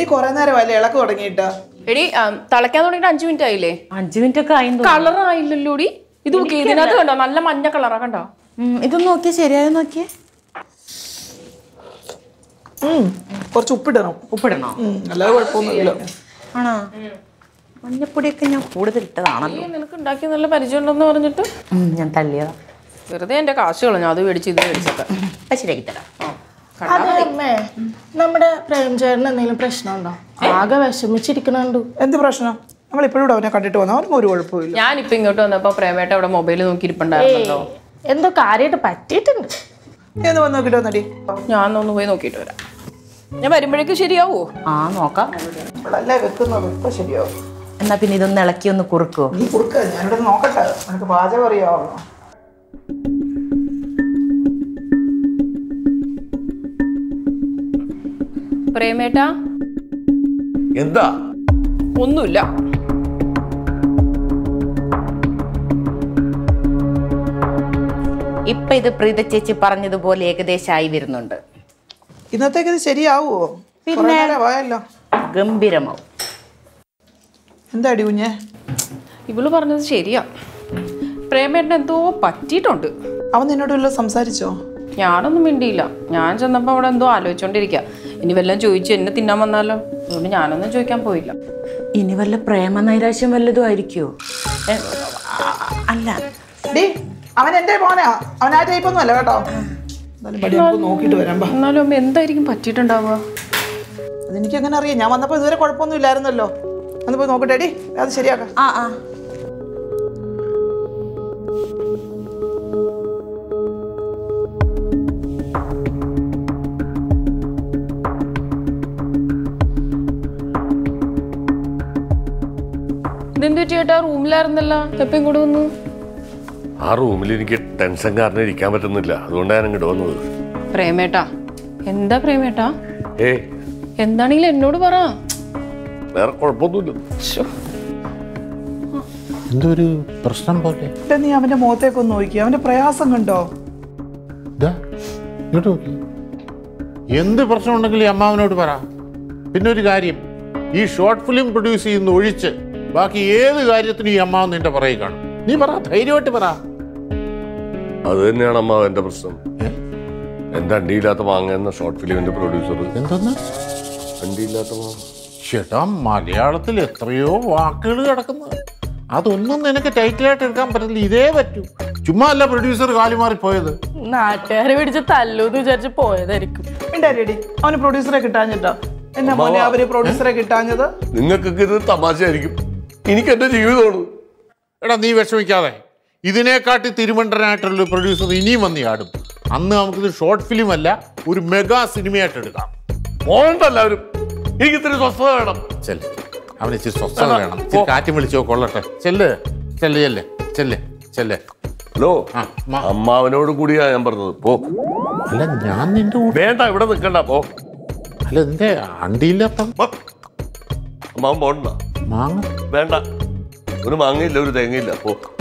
കുറെ നേരം അല്ലേ ഇളക്ക് തുടങ്ങിയിട്ട് എടി ആ, തിളയ്ക്കാൻ തുടങ്ങിയിട്ട് അഞ്ചു മിനിറ്റ് ആയില്ലേ അഞ്ചു മിനിറ്റ് ഒക്കെ ആയി കളർ ആയില്ലല്ലോടി ഇത് നോക്കി ഇതിനകത്ത് കണ്ടോ നല്ല മഞ്ഞ കളറാ കണ്ടോ ഇതൊന്ന് നോക്കിയേ ശരിയായോ നോക്കിയേ ഉം, കുറച്ച് ഉപ്പിടണം ഉപ്പിടണോ ഉം, അല്ലാതെ കുഴപ്പമൊന്നുമില്ല ആണോ മഞ്ഞപ്പൊടിയൊക്കെ ഞാൻ കൂടുതൽ ഇട്ടതാണല്ലോ ഈ നിനക്ക് ഉണ്ടാക്കി നല്ല പരിചയം ഉണ്ടെന്ന് പറഞ്ഞിട്ട് ഉം, ഞാൻ തള്ളിയതാ വെറുതെ എന്റെ കാശ് കളഞ്ഞു അത് മേടിച്ച് ഇത് മേടിച്ചൊക്കെ അത് ശരിയാക്കി തരാം അതെ അമ്മേ നമ്മുടെ പ്രേംചേട്ടന് എന്തെങ്കിലും പ്രശ്നമുണ്ടോ ആകെ വിഷമിച്ചിരിക്കണുണ്ടു എന്ത് പ്രശ്നം നമ്മൾ ഇപ്പോഴും അവനെ കണ്ടിട്ട് വന്നു അവനൊന്നും ഒരു കുഴപ്പമില്ല ഞാനിപ്പോ ഇങ്ങോട്ട് വന്നപ്പോ പ്രേമേട്ട അവിടെ മൊബൈൽ നോക്കി ഇരിപ്പുണ്ടായിരുന്നല്ലോ എന്തോ കാര്യമായിട്ട് പറ്റിയിട്ടുണ്ട് നീ ഒന്ന് വന്ന് നോക്കിട്ട് വന്നടി ഞാൻ ഒന്ന് പോയി നോക്കിയിട്ട് വരാം ഞാൻ വരുമ്പോഴേക്കും ശരിയാവോ ആ നോക്കാം ഇവളല്ലേ വെക്കുന്നത് ഇപ്പൊ ശരിയാവും എന്നാ പിന്നെ ഇതൊന്ന് ഇളക്കി ഒന്ന് കുറുക്കുവോ നീ കൊടുക്ക ഞാനിവിടെ നോക്കട്ടെ നിനക്ക് പാചകം അറിയാവോ പ്രേമേട്ട എന്താ ഒന്നുമില്ല ഇപ്പൊ ഇത് പ്രീത ചേച്ചി പറഞ്ഞതുപോലെ ഏകദേശമായി വരുന്നുണ്ട് ഇന്നത്തേക്ക് ഇത് ശരിയാവുമോ കുറെ നേരം ആയല്ലോ ഗംഭീരമാവും എന്താ അടി കുഞ്ഞെ ഇവള് പറഞ്ഞത് ശരിയാ പ്രേമേട്ടന് എന്തോ പറ്റിയിട്ടുണ്ട് അവൻ നിന്നോട് വല്ലതും സംസാരിച്ചോ ഞാനൊന്നും മിണ്ടിയില്ല ഞാൻ ചെന്നപ്പോ അവിടെ എന്തോ ആലോചിച്ചോണ്ടിരിക്കുക ഇനി വല്ലതും ചോദിച്ചു എന്നെ തിന്നാൻ വന്നാലോ അതുകൊണ്ട് ഞാനൊന്നും ചോദിക്കാൻ പോയില്ല ഇനി വല്ല പ്രേമ നൈരാശ്യം വല്ലതും ആയിരിക്കുമോ അല്ല ഡേ അവൻ എന്റെ മോനാ അവൻ ആ ടൈപ്പ് ഒന്നും അല്ല കേട്ടോ എന്തായാലും പടി നമുക്ക് നോക്കിയിട്ട് വരാം ബാ. എന്നാലും അമ്മ എന്തായിരിക്കും പറ്റിയിട്ടുണ്ടാവുക അതെനിക്ക് എങ്ങനെ അറിയാം ഞാൻ വന്നപ്പോൾ ഇതുവരെ കുഴപ്പമൊന്നും ഇല്ലായിരുന്നല്ലോ ഒന്ന് പോയി നോക്കട്ടെ ഡി അത് ശരിയാക്കാം ആ ആ ഇതെന്ത് ചേട്ടാ റൂമിലായിരുന്നല്ലോ എപ്പം ഇങ്ങോട്ട് വന്നു ആ റൂമിൽ എനിക്ക് ടെൻഷൻ കാരണം ഇരിക്കാൻ പറ്റുന്നില്ല അതുകൊണ്ടാണ് ഞാൻ ഇങ്ങോട്ട് വന്നത് പ്രേമേട്ടാ എന്താ പ്രേമേട്ടാ ഏ എന്താണെങ്കിലും എന്നോട് പറ വേറെ കുഴപ്പമൊന്നുമില്ല ശ്ശോ. എന്തോ ഒരു പ്രശ്നം പോലെ എന്നിട്ട് നീ അവന്റെ മുഖത്തേക്ക് ഒന്ന് നോക്കി അവന്റെ പ്രയാസം കണ്ടോ ഇതാ ഇങ്ങോട്ട് നോക്കി എന്ത് പ്രശ്നം ഉണ്ടെങ്കിലും ഈ അമ്മാവനോട് പറ പിന്നെ ഒരു കാര്യം ഈ ഷോർട്ട് ഫിലിം പ്രൊഡ്യൂസ് ചെയ്യുന്ന ഒഴിച്ച് ബാക്കി ഏത് കാര്യത്തിനും ഈ അമ്മാവൻ നിന്റെ പുറകെ കാണും നീ പറ ധൈര്യമായിട്ട് പറ അത് തന്നെയാണ് അമ്മ എന്റെ പ്രശ്നം എന്റെ അണ്ടിയില്ലാത്ത മാങ്ങ എന്ന ഷോർട്ട് ഫിലിമിന്റെ പ്രൊഡ്യൂസർ എന്തെന്ന് അണ്ടിയില്ലാത്ത മാങ്ങ ചേട്ടാ മലയാളത്തിൽ എത്രയോ വാക്കുകൾ കിടക്കുന്നത് അതൊന്നും നിനക്ക് ടൈറ്റിലായിട്ട് എടുക്കാൻ പറ്റില്ല ഇതേ പറ്റൂ ചുമ്മാ അല്ല പ്രൊഡ്യൂസർ കാലുമാറി പോയത് നാട്ടുകാരെ പിടിച്ച് തല്ലൂന്ന് വിചാരിച്ച് പോയതായിരിക്കും ഉണ്ടായി അവന് പ്രൊഡ്യൂസറെ കിട്ടാഞ്ഞിട്ടോ എന്നാ മോനെ അവര് പ്രൊഡ്യൂസറെ കിട്ടാഞ്ഞത് നിങ്ങൾക്കൊക്കെ ഇത് തമാശയായിരിക്കും എനിക്ക് എന്റെ ജീവിതമാണ് എടാ നീ വിഷമിക്കാതെ ഇതിനെക്കാട്ടി തിരുവണ്ടനായിട്ടുള്ള പ്രൊഡ്യൂസർ ഇനിയും വന്ന് ആടും അന്ന് നമുക്കിത് ഷോർട്ട് ഫിലിം അല്ല ഒരു മെഗാ സിനിമയായിട്ട് എടുക്കാം പോകണ്ട എല്ലാവരും എനിക്ക് ഇത്തിരി സ്വസ്ഥത വേണം ചെല്ല് അവന് ഇച്ചിരി സ്വസ്ഥത വേണം ഇച്ചിരി കാറ്റ് വിളിച്ചോ കൊള്ളട്ടെ ചെല്ല് ചെല്ല് ചെല്ല് ചെല്ല് ചെല്ല് ഹലോ ആ, മാ. അമ്മാവനോട് കൂടിയാ ഞാൻ പറഞ്ഞത് പോ അല്ല ഞാൻ നിന്റെ കൂടെ വേണ്ട ഇവിടെ നിൽക്കണ്ട പോ അല്ല നിന്റെ അണ്ടിയില്ലാത്ത പോ. അമ്മാവൻ പോണ്ട മാങ്ങ വേണ്ട ഒരു മാങ്ങയില്ല ഒരു തേങ്ങയില്ല പോ